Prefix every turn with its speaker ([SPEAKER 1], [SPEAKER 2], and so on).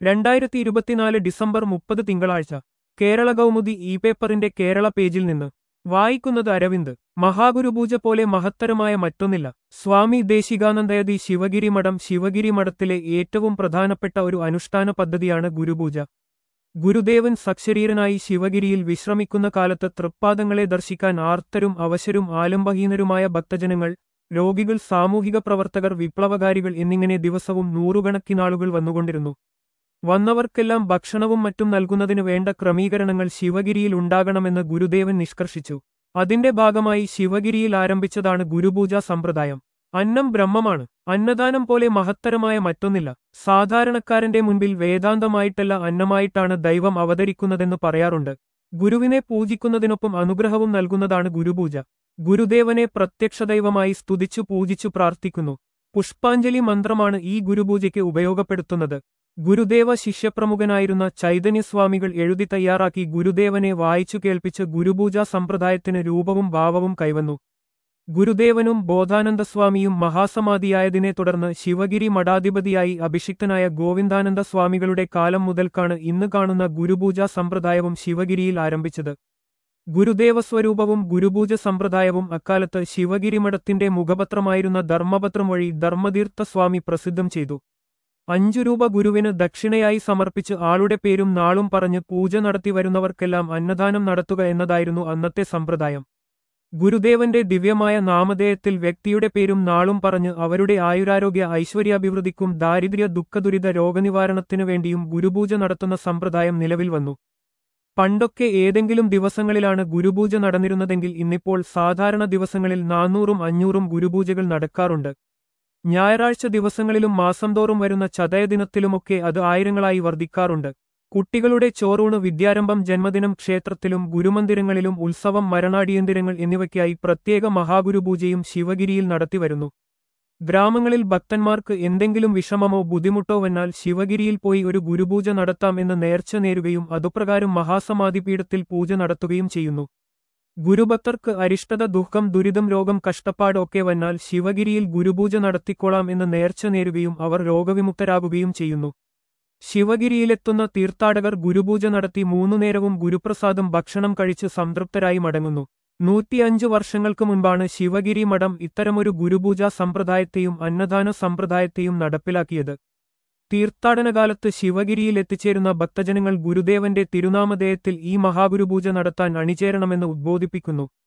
[SPEAKER 1] രണ്ടായിരത്തി ഇരുപത്തിനാല് ഡിസംബർ മുപ്പത് തിങ്കളാഴ്ച കേരള കൗമുദി ഇ പേപ്പറിന്റെ കേരള പേജിൽ നിന്ന് വായിക്കുന്നത് അരവിന്ദ് മഹാഗുരുപൂജ പോലെ മഹത്തരമായ മറ്റൊന്നില്ല സ്വാമി ദേശികാനന്ദയതി ശിവഗിരി മഠം ശിവഗിരി മഠത്തിലെ ഏറ്റവും പ്രധാനപ്പെട്ട ഒരു അനുഷ്ഠാന പദ്ധതിയാണ് ഗുരുപൂജ ഗുരുദേവൻ സക്ഷരീരനായി ശിവഗിരിയിൽ വിശ്രമിക്കുന്ന കാലത്ത് തൃപ്പാദങ്ങളെ ദർശിക്കാൻ ആർത്തരും അവശരും ആലംബഹീനരുമായ ഭക്തജനങ്ങൾ രോഗികൾ സാമൂഹിക പ്രവർത്തകർ വിപ്ലവകാരികൾ എന്നിങ്ങനെ ദിവസവും നൂറുകണക്കിനാളുകൾ വന്നുകൊണ്ടിരുന്നു വന്നവർക്കെല്ലാം ഭക്ഷണവും മറ്റും നൽകുന്നതിനു വേണ്ട ക്രമീകരണങ്ങൾ ശിവഗിരിയിൽ ഉണ്ടാകണമെന്ന് ഗുരുദേവൻ നിഷ്കർഷിച്ചു അതിന്റെ ഭാഗമായി ശിവഗിരിയിൽ ആരംഭിച്ചതാണ് ഗുരുപൂജാ സമ്പ്രദായം അന്നം ബ്രഹ്മമാണ് അന്നദാനം പോലെ മഹത്തരമായ മറ്റൊന്നില്ല സാധാരണക്കാരന്റെ മുൻപിൽ വേദാന്തമായിട്ടല്ല അന്നമായിട്ടാണ് ദൈവം അവതരിക്കുന്നതെന്ന് പറയാറുണ്ട് ഗുരുവിനെ പൂജിക്കുന്നതിനൊപ്പം അനുഗ്രഹവും നൽകുന്നതാണ് ഗുരുപൂജ ഗുരുദേവനെ പ്രത്യക്ഷദൈവമായി സ്തുതിച്ചു പൂജിച്ചു പ്രാർത്ഥിക്കുന്നു പുഷ്പാഞ്ജലി മന്ത്രമാണ് ഈ ഗുരുപൂജയ്ക്ക് ഉപയോഗപ്പെടുത്തുന്നത് ഗുരുദേവ ശിഷ്യപ്രമുഖനായിരുന്ന ചൈതന്യസ്വാമികൾ എഴുതി തയ്യാറാക്കി ഗുരുദേവനെ വായിച്ചു കേൾപ്പിച്ച് ഗുരുപൂജാ സമ്പ്രദായത്തിന് രൂപവും ഭാവവും കൈവന്നു ഗുരുദേവനും ബോധാനന്ദസ്വാമിയും മഹാസമാധിയായതിനെ തുടർന്ന് ശിവഗിരി മഠാധിപതിയായി അഭിഷിക്തനായ ഗോവിന്ദാനന്ദ സ്വാമികളുടെ കാലം മുതൽക്കാണ് ഇന്ന് കാണുന്ന ഗുരുപൂജാ സമ്പ്രദായവും ശിവഗിരിയിൽ ആരംഭിച്ചത് ഗുരുദേവസ്വരൂപവും ഗുരുപൂജ സമ്പ്രദായവും അക്കാലത്ത് ശിവഗിരി മഠത്തിന്റെ മുഖപത്രമായിരുന്ന ധർമ്മപത്രം വഴി ധർമ്മതീർത്ഥ സ്വാമി പ്രസിദ്ധം ചെയ്തു അഞ്ചു രൂപ ഗുരുവിന് ദക്ഷിണയായി സമർപ്പിച്ച് ആളുടെ പേരും നാളും പറഞ്ഞ് പൂജ നടത്തി വരുന്നവർക്കെല്ലാം അന്നദാനം നടത്തുക എന്നതായിരുന്നു അന്നത്തെ സമ്പ്രദായം ഗുരുദേവന്റെ ദിവ്യമായ നാമധേയത്തിൽ വ്യക്തിയുടെ പേരും നാളും പറഞ്ഞ് അവരുടെ ആയുരാരോഗ്യ ഐശ്വര്യാഭിവൃദ്ധിക്കും ദാരിദ്ര്യ ദുഃഖദുരിത രോഗനിവാരണത്തിനു വേണ്ടിയും ഗുരുപൂജ നടത്തുന്ന സമ്പ്രദായം നിലവിൽ വന്നു പണ്ടൊക്കെ ഏതെങ്കിലും ദിവസങ്ങളിലാണ് ഗുരുപൂജ നടന്നിരുന്നതെങ്കിൽ ഇന്നിപ്പോൾ സാധാരണ ദിവസങ്ങളിൽ നാനൂറും അഞ്ഞൂറും ഗുരുപൂജകൾ നടക്കാറുണ്ട് ഞായറാഴ്ച ദിവസങ്ങളിലും മാസം തോറും വരുന്ന ചതയദിനത്തിലുമൊക്കെ അത് ആയിരങ്ങളായി വർദ്ധിക്കാറുണ്ട് കുട്ടികളുടെ ചോറൂണ് വിദ്യാരംഭം ജന്മദിനം ക്ഷേത്രത്തിലും ഗുരുമന്ദിരങ്ങളിലും ഉത്സവം മരണാടിയന്തിരങ്ങൾ എന്നിവയ്ക്കായി പ്രത്യേക മഹാഗുരുപൂജയും ശിവഗിരിയിൽ നടത്തിവരുന്നു ഗ്രാമങ്ങളിൽ ഭക്തന്മാർക്ക് എന്തെങ്കിലും വിഷമമോ ബുദ്ധിമുട്ടോ വന്നാൽ ശിവഗിരിയിൽ പോയി ഒരു ഗുരുപൂജ നടത്താം എന്ന് നേർച്ച നേരുകയും അതുപ്രകാരം മഹാസമാധിപീഠത്തിൽ പൂജ നടത്തുകയും ചെയ്യുന്നു ഗുരുഭക്തർക്ക് അരിഷ്ടത ദുഃഖം ദുരിതം രോഗം കഷ്ടപ്പാട് ഒക്കെ വന്നാൽ ശിവഗിരിയിൽ ഗുരുപൂജ നടത്തിക്കോളാം എന്ന് നേർച്ച നേരുകയും അവർ രോഗവിമുക്തരാകുകയും ചെയ്യുന്നു ശിവഗിരിയിലെത്തുന്ന തീർത്ഥാടകർ ഗുരുപൂജ നടത്തി മൂന്നു നേരവും ഗുരുപ്രസാദം ഭക്ഷണം കഴിച്ച് സംതൃപ്തരായി മടങ്ങുന്നു നൂറ്റിയഞ്ചു വർഷങ്ങൾക്ക് മുൻപാണ് ശിവഗിരി മഠം ഇത്തരമൊരു ഗുരുപൂജാ സമ്പ്രദായത്തെയും അന്നദാന സമ്പ്രദായത്തെയും നടപ്പിലാക്കിയത് തീർത്ഥാടനകാലത്ത് ശിവഗിരിയിൽ എത്തിച്ചേരുന്ന ഭക്തജനങ്ങൾ ഗുരുദേവന്റെ തിരുനാമധേയത്തിൽ ഈ മഹാഗുരുപൂജ നടത്താൻ അണിചേരണമെന്ന് ഉദ്ബോധിപ്പിക്കുന്നു